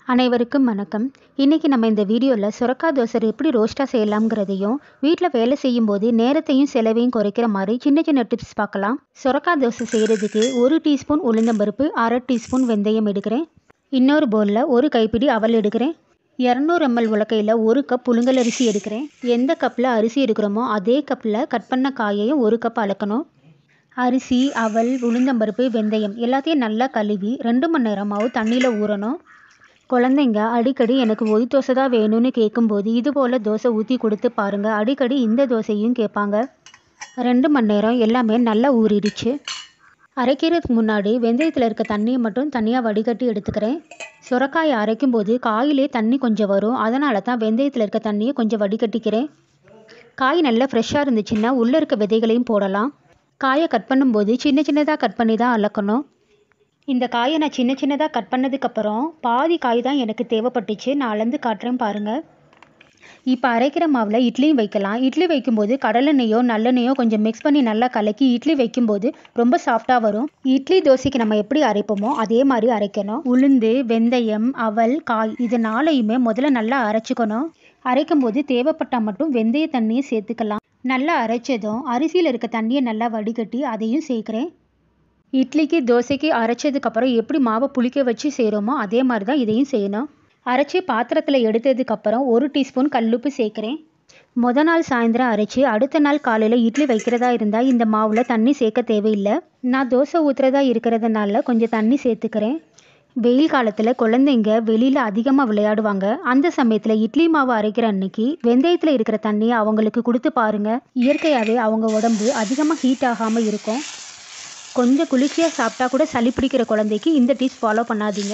அனைவருக்கும் வணக்கம் இன்றைக்கி நம்ம இந்த வீடியோவில் சுரக்கா தோசை எப்படி ரோஸ்ட்டாக செய்யலாம்ங்கிறதையும் வீட்டில் வேலை செய்யும்போது நேரத்தையும் செலவையும் குறைக்கிற மாதிரி சின்ன சின்ன டிப்ஸ் பார்க்கலாம் சுரக்கா தோசை செய்கிறதுக்கு ஒரு டீஸ்பூன் உளுந்தம்பருப்பு அரை டீஸ்பூன் வெந்தயம் எடுக்கிறேன் இன்னொரு பவுலில் ஒரு கைப்பிடி அவல் எடுக்கிறேன் இரநூறு எம்எல் உலக்கையில் ஒரு கப் புழுங்கல் அரிசி எடுக்கிறேன் எந்த கப்பில் அரிசி எடுக்கிறோமோ அதே கப்பில் கட் பண்ண காயையும் ஒரு கப் அளக்கணும் அரிசி அவல் உளுந்தம்பருப்பு வெந்தயம் எல்லாத்தையும் நல்லா கழுவி ரெண்டு மணி நேரமாவது தண்ணியில் ஊறணும் குழந்தைங்க அடிக்கடி எனக்கு ஒய் தோசை தான் வேணும்னு கேட்கும்போது இது போல் தோசை ஊற்றி கொடுத்து பாருங்கள் அடிக்கடி இந்த தோசையும் கேட்பாங்க ரெண்டு மணி நேரம் எல்லாமே நல்லா ஊறிடுச்சு அரைக்கிறதுக்கு முன்னாடி வெந்தயத்தில் இருக்க தண்ணியை மட்டும் தனியாக வடிகட்டி எடுத்துக்கிறேன் சுரக்காயை அரைக்கும் போது காயிலே தண்ணி கொஞ்சம் வரும் அதனால தான் வெந்தயத்தில் இருக்க தண்ணியை கொஞ்சம் வடிகட்டிக்கிறேன் காய் நல்லா ஃப்ரெஷ்ஷாக இருந்துச்சுன்னா உள்ளே இருக்க விதைகளையும் போடலாம் காயை கட் பண்ணும்போது சின்ன சின்னதாக கட் பண்ணி தான் அளக்கணும் இந்த காயை நான் சின்ன சின்னதாக கட் பண்ணதுக்கப்புறம் பாதி காய் தான் எனக்கு தேவைப்பட்டுச்சு நான் அளந்து காட்டுறேன் பாருங்கள் இப்போ அரைக்கிற மாவில் இட்லியும் வைக்கலாம் இட்லி வைக்கும்போது கடலெண்ணெயோ நல்லெண்ணெயோ கொஞ்சம் மிக்ஸ் பண்ணி நல்லா கலக்கி இட்லி வைக்கும்போது ரொம்ப சாஃப்டாக வரும் இட்லி தோசைக்கு நம்ம எப்படி அரைப்போமோ அதே மாதிரி அரைக்கணும் உளுந்து வெந்தயம் அவல் காய் இது நாளையுமே முதல்ல நல்லா அரைச்சிக்கணும் அரைக்கும் போது தேவைப்பட்டால் மட்டும் வெந்தய தண்ணியை சேர்த்துக்கலாம் நல்லா அரைச்சதும் அரிசியில் இருக்க தண்ணியை நல்லா வடிகட்டி அதையும் சேர்க்குறேன் இட்லிக்கு தோசைக்கு அரைச்சதுக்கப்புறம் எப்படி மாவை புளிக்க வச்சு செய்கிறோமோ அதே மாதிரி தான் இதையும் செய்யணும் அரைச்சி பாத்திரத்தில் எடுத்ததுக்கப்புறம் ஒரு டீஸ்பூன் கல்லுப்பு சேர்க்குறேன் முத நாள் சாயந்தரம் அரைச்சி அடுத்த நாள் காலையில் இட்லி வைக்கிறதா இருந்தால் இந்த மாவில் தண்ணி சேர்க்க தேவையில்லை நான் தோசை ஊற்றுறதா இருக்கிறதுனால கொஞ்சம் தண்ணி சேர்த்துக்கிறேன் வெயில் காலத்தில் குழந்தைங்க வெளியில் அதிகமாக விளையாடுவாங்க அந்த சமயத்தில் இட்லி மாவு அரைக்கிற அன்னைக்கு வெந்தயத்தில் இருக்கிற தண்ணியை அவங்களுக்கு கொடுத்து பாருங்கள் இயற்கையாகவே அவங்க உடம்பு அதிகமாக ஹீட் ஆகாமல் இருக்கும் கொஞ்சம் குளிர்ச்சியாக சாப்பிட்டா கூட சளி பிடிக்கிற குழந்தைக்கு இந்த டிப்ஸ் ஃபாலோ பண்ணாதீங்க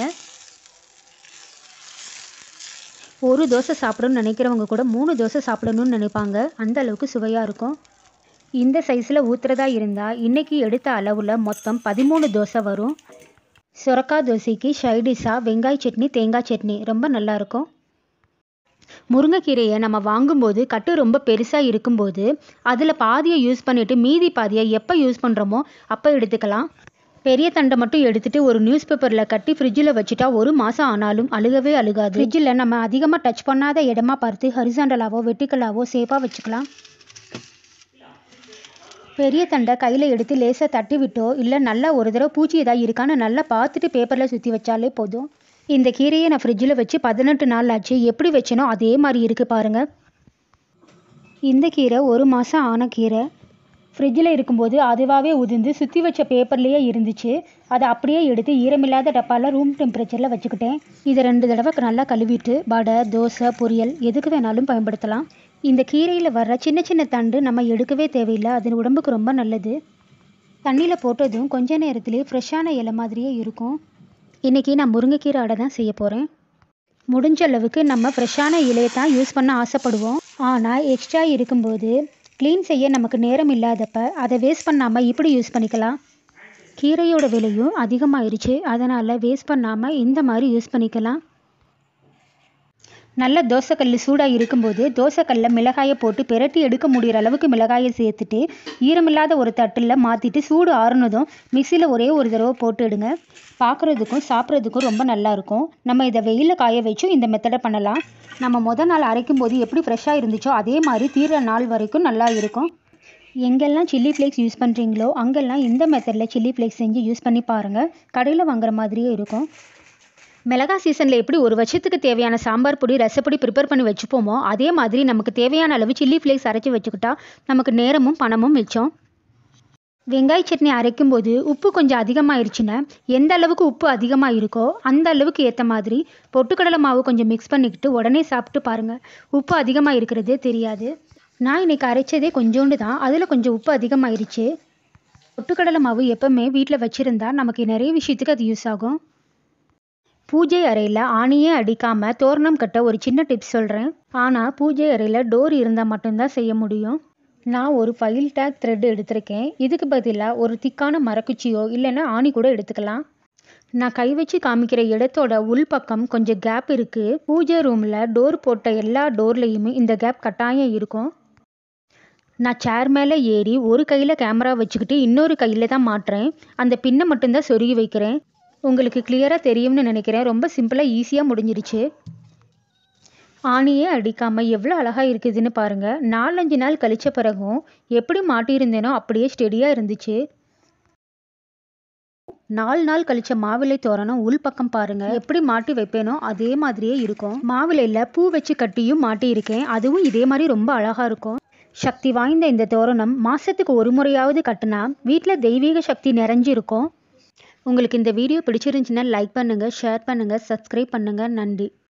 ஒரு தோசை சாப்பிடணும்னு நினைக்கிறவங்க கூட மூணு தோசை சாப்பிடணும்னு நினைப்பாங்க அந்த அளவுக்கு சுவையாக இருக்கும் இந்த சைஸில் ஊற்றுறதா இருந்தால் இன்றைக்கி எடுத்த அளவில் மொத்தம் பதிமூணு தோசை வரும் சுரக்கா தோசைக்கு ஷைடிஷாக வெங்காய சட்னி தேங்காய் சட்னி ரொம்ப நல்லாயிருக்கும் முருங்கைக்கீரையை நம்ம வாங்கும்போது கட்டு ரொம்ப பெருசாக இருக்கும்போது அதில் பாதியை யூஸ் பண்ணிவிட்டு மீதி பாதியை எப்போ யூஸ் பண்ணுறோமோ அப்போ எடுத்துக்கலாம் பெரிய தண்டை மட்டும் எடுத்துகிட்டு ஒரு நியூஸ் பேப்பரில் கட்டி ஃப்ரிட்ஜில் வச்சுட்டா ஒரு மாதம் ஆனாலும் அழுகவே அழுகாது ஃப்ரிட்ஜில் நம்ம அதிகமாக டச் பண்ணாத இடமா பார்த்து ஹரிசாண்டலாவோ வெட்டிக்கலாவோ சேஃபாக வச்சுக்கலாம் பெரிய தண்டை கையில் எடுத்து லேசாக தட்டி விட்டோ இல்லை நல்லா ஒரு தடவை பூச்சி ஏதாவது இருக்கான்னு நல்லா பார்த்துட்டு பேப்பரில் சுற்றி வச்சாலே போதும் இந்த கீரையை நான் ஃப்ரிட்ஜில் வச்சு பதினெட்டு நாள் ஆச்சு எப்படி வச்சனோ அதே மாதிரி இருக்குது பாருங்கள் இந்த கீரை ஒரு மாதம் ஆன கீரை ஃப்ரிட்ஜில் இருக்கும்போது அதுவாகவே உதிர்ந்து சுற்றி வச்ச பேப்பர்லேயே இருந்துச்சு அதை அப்படியே எடுத்து ஈரமில்லாத டப்பாவில் ரூம் டெம்பரேச்சரில் வச்சுக்கிட்டேன் இதை ரெண்டு தடவை நல்லா கழுவிட்டு வடை தோசை பொரியல் எதுக்கு வேணாலும் பயன்படுத்தலாம் இந்த கீரையில் வர்ற சின்ன சின்ன தண்டு நம்ம எடுக்கவே தேவையில்லை அது உடம்புக்கு ரொம்ப நல்லது தண்ணியில் போட்டதும் கொஞ்ச நேரத்துலேயே ஃப்ரெஷ்ஷான இலை மாதிரியே இருக்கும் இன்றைக்கி நான் முருங்கைக்கீரை அடை தான் செய்ய போகிறேன் முடிஞ்ச அளவுக்கு நம்ம ஃப்ரெஷ்ஷான இலையை தான் யூஸ் பண்ண ஆசைப்படுவோம் ஆனால் எக்ஸ்ட்ரா இருக்கும்போது க்ளீன் செய்ய நமக்கு நேரம் இல்லாதப்ப அதை வேஸ்ட் பண்ணாமல் இப்படி யூஸ் பண்ணிக்கலாம் கீரையோட விலையும் அதிகமாயிருச்சு அதனால் வேஸ்ட் பண்ணாமல் இந்த மாதிரி யூஸ் பண்ணிக்கலாம் நல்ல தோசைக்கல் சூடாக இருக்கும்போது தோசைக்கல்ல மிளகாயை போட்டு பிரட்டி எடுக்க முடிகிற அளவுக்கு மிளகாயை சேர்த்துட்டு ஈரமில்லாத ஒரு தட்டில் மாற்றிட்டு சூடு ஆறுனதும் மிக்சியில் ஒரே ஒரு தடவை போட்டு எடுங்க பார்க்குறதுக்கும் சாப்பிட்றதுக்கும் ரொம்ப நல்லாயிருக்கும் நம்ம இதை வெயிலில் காய வச்சும் இந்த மெத்தடை பண்ணலாம் நம்ம முத நாள் அரைக்கும் போது எப்படி ஃப்ரெஷ்ஷாக இருந்துச்சோ அதே மாதிரி தீர நாள் வரைக்கும் நல்லா இருக்கும் எங்கெல்லாம் சில்லி ஃப்ளேக்ஸ் யூஸ் பண்ணுறீங்களோ அங்கெல்லாம் இந்த மெத்தடில் சில்லி ஃப்ளேக்ஸ் செஞ்சு யூஸ் பண்ணி பாருங்கள் கடையில் வாங்குற மாதிரியே இருக்கும் மிளகா சீசனில் எப்படி ஒரு வருஷத்துக்கு தேவையான சாம்பார் பொடி ரசப்பொடி ப்ரிப்பேர் பண்ணி வச்சுப்போமோ அதே மாதிரி நமக்கு தேவையான அளவு சில்லி ஃப்ளேக்ஸ் அரைச்சி வச்சுக்கிட்டா நமக்கு நேரமும் பணமும் மிச்சம் வெங்காய சட்னி அரைக்கும் போது உப்பு கொஞ்சம் அதிகமாகிருச்சுன்னா எந்த அளவுக்கு உப்பு அதிகமாக இருக்கோ அந்த அளவுக்கு ஏற்ற மாதிரி பொட்டுக்கடலை மாவு கொஞ்சம் மிக்ஸ் பண்ணிக்கிட்டு உடனே சாப்பிட்டு பாருங்கள் உப்பு அதிகமாக இருக்கிறதே தெரியாது நான் இன்றைக்கி அரைச்சதே கொஞ்சோண்டு தான் அதில் கொஞ்சம் உப்பு அதிகமாகிருச்சு பொட்டுக்கடலை மாவு எப்போவுமே வீட்டில் வச்சுருந்தா நமக்கு நிறைய விஷயத்துக்கு அது யூஸ் ஆகும் பூஜை அறையில் ஆணியே அடிக்காமல் தோரணம் கட்ட ஒரு சின்ன டிப்ஸ் சொல்கிறேன் ஆனால் பூஜை அறையில் டோர் இருந்தால் மட்டும்தான் செய்ய முடியும் நான் ஒரு ஃபைல் டேக் த்ரெட் எடுத்திருக்கேன் இதுக்கு பதிலாக ஒரு திக்கான மரக்குச்சியோ இல்லைன்னா ஆணி கூட எடுத்துக்கலாம் நான் கை வச்சு காமிக்கிற இடத்தோட உள்பக்கம் கொஞ்சம் கேப் இருக்குது பூஜை ரூமில் டோர் போட்ட எல்லா டோர்லேயுமே இந்த கேப் கட்டாயம் இருக்கும் நான் சேர் மேலே ஏறி ஒரு கையில் கேமரா வச்சுக்கிட்டு இன்னொரு கையில் தான் மாட்டுறேன் அந்த பின்னை மட்டும்தான் சொருகி வைக்கிறேன் உங்களுக்கு கிளியராக தெரியும்னு நினைக்கிறேன் ரொம்ப சிம்பிளாக ஈஸியாக முடிஞ்சிருச்சு ஆணியே அடிக்காமல் எவ்வளோ அழகாக இருக்குதுன்னு பாருங்கள் நாலஞ்சு நாள் கழிச்ச பிறகும் எப்படி மாட்டியிருந்தேனோ அப்படியே ஸ்டெடியாக இருந்துச்சு நாலு நாள் கழிச்ச மாவிலை தோரணம் உள் பக்கம் பாருங்க எப்படி மாட்டி வைப்பேனோ அதே மாதிரியே இருக்கும் மாவிலையில் பூ வச்சு கட்டியும் மாட்டி இருக்கேன் அதுவும் இதே மாதிரி ரொம்ப அழகா இருக்கும் சக்தி வாய்ந்த இந்த தோரணம் மாசத்துக்கு ஒரு முறையாவது கட்டினா வீட்டில் தெய்வீக சக்தி நிறைஞ்சு இருக்கும் உங்களுக்கு இந்த வீடியோ பிடிச்சிருந்துச்சுன்னா லைக் பண்ணுங்க ஷேர் பண்ணுங்க சப்ஸ்கிரைப் பண்ணுங்க நன்றி